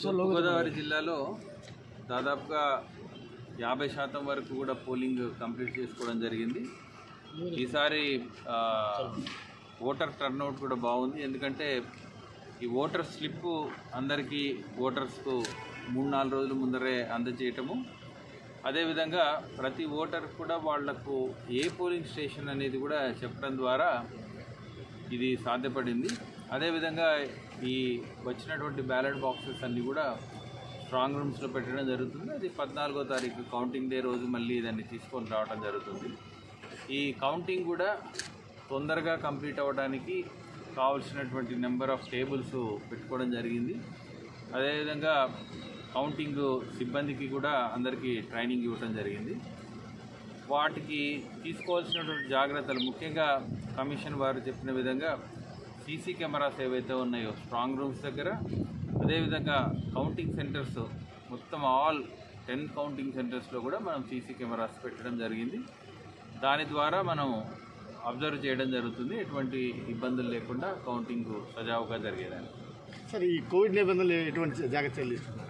తూర్పుగోదావరి జిల్లాలో దాదాపుగా యాభై శాతం వరకు కూడా పోలింగ్ కంప్లీట్ చేసుకోవడం జరిగింది ఈసారి ఆ, ఓటర్ టర్న్అవుట్ కూడా బాగుంది ఎందుకంటే ఈ ఓటర్ స్లిప్ అందరికీ ఓటర్స్కు మూడు నాలుగు రోజుల ముందరే అందజేయటము అదేవిధంగా ప్రతి ఓటర్ కూడా వాళ్లకు ఏ పోలింగ్ స్టేషన్ అనేది కూడా చెప్పడం ద్వారా ఇది సాధ్యపడింది అదేవిధంగా ఈ వచ్చినటువంటి బ్యాలెట్ బాక్సెస్ అన్నీ కూడా స్ట్రాంగ్ రూమ్స్లో పెట్టడం జరుగుతుంది అది పద్నాలుగో తారీఖు కౌంటింగ్ డే రోజు మళ్ళీ దాన్ని తీసుకొని రావడం జరుగుతుంది ఈ కౌంటింగ్ కూడా తొందరగా కంప్లీట్ అవ్వడానికి కావలసినటువంటి నెంబర్ ఆఫ్ టేబుల్స్ పెట్టుకోవడం జరిగింది అదేవిధంగా కౌంటింగ్ సిబ్బందికి కూడా అందరికీ ట్రైనింగ్ ఇవ్వడం జరిగింది వాటికి తీసుకోవాల్సినటువంటి జాగ్రత్తలు ముఖ్యంగా కమిషన్ వారు చెప్పిన విధంగా సీసీ కెమెరాస్ ఏవైతే ఉన్నాయో స్ట్రాంగ్ రూమ్స్ దగ్గర అదేవిధంగా కౌంటింగ్ సెంటర్స్ మొత్తం ఆల్ టెన్ కౌంటింగ్ సెంటర్స్లో కూడా మనం సీసీ కెమెరాస్ పెట్టడం జరిగింది దాని ద్వారా మనం అబ్జర్వ్ చేయడం జరుగుతుంది ఎటువంటి ఇబ్బందులు లేకుండా కౌంటింగ్ సజావుగా జరిగేదాన్ని సార్ ఈ కోవిడ్ నిబంధనలు ఎటువంటి జాగ్రత్తలు తీసుకున్నారు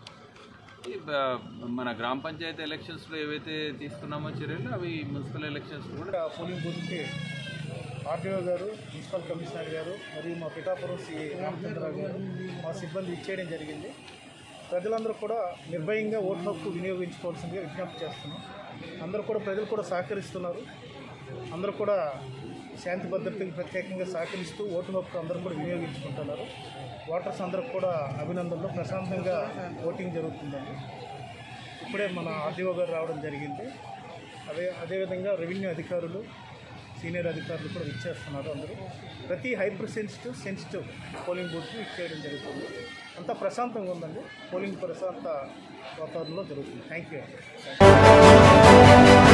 ఈ బ- మన గ్రామ పంచాయతీ ఎలక్షన్స్లో ఏవైతే తీసుకున్నామో చర్యలు అవి మున్సిపల్ ఎలక్షన్స్ కూడా ఇక్కడ పోలింగ్ బూత్కి ఆర్టీఓ గారు మున్సిపల్ కమిషనర్ గారు మరియు మా పిఠాపురం సి రామచంద్రరావు గారు మా సిబ్బంది ఇచ్చేయడం జరిగింది ప్రజలందరూ కూడా నిర్భయంగా ఓటు హక్కు వినియోగించుకోవాల్సిందిగా విజ్ఞప్తి చేస్తున్నాం అందరూ కూడా ప్రజలు కూడా సహకరిస్తున్నారు అందరూ కూడా శాంతి భద్రతకి ప్రత్యేకంగా సహకరిస్తూ ఓటు హక్కు అందరూ కూడా వినియోగించుకుంటున్నారు ఓటర్స్ అందరూ కూడా అభినందనలు ప్రశాంతంగా ఓటింగ్ జరుగుతుందండి ఇప్పుడే మన ఆర్డీఓ గారు రావడం జరిగింది అదే అదేవిధంగా రెవెన్యూ అధికారులు సీనియర్ అధికారులు కూడా ఇచ్చేస్తున్నారు అందరూ ప్రతి హైపర్ సెన్సిటివ్ సెన్సిటివ్ పోలింగ్ బూత్ని ఇచ్చేయడం జరుగుతుంది అంతా ప్రశాంతంగా ఉందండి పోలింగ్ ప్రశాంత వాతావరణంలో జరుగుతుంది థ్యాంక్ యూ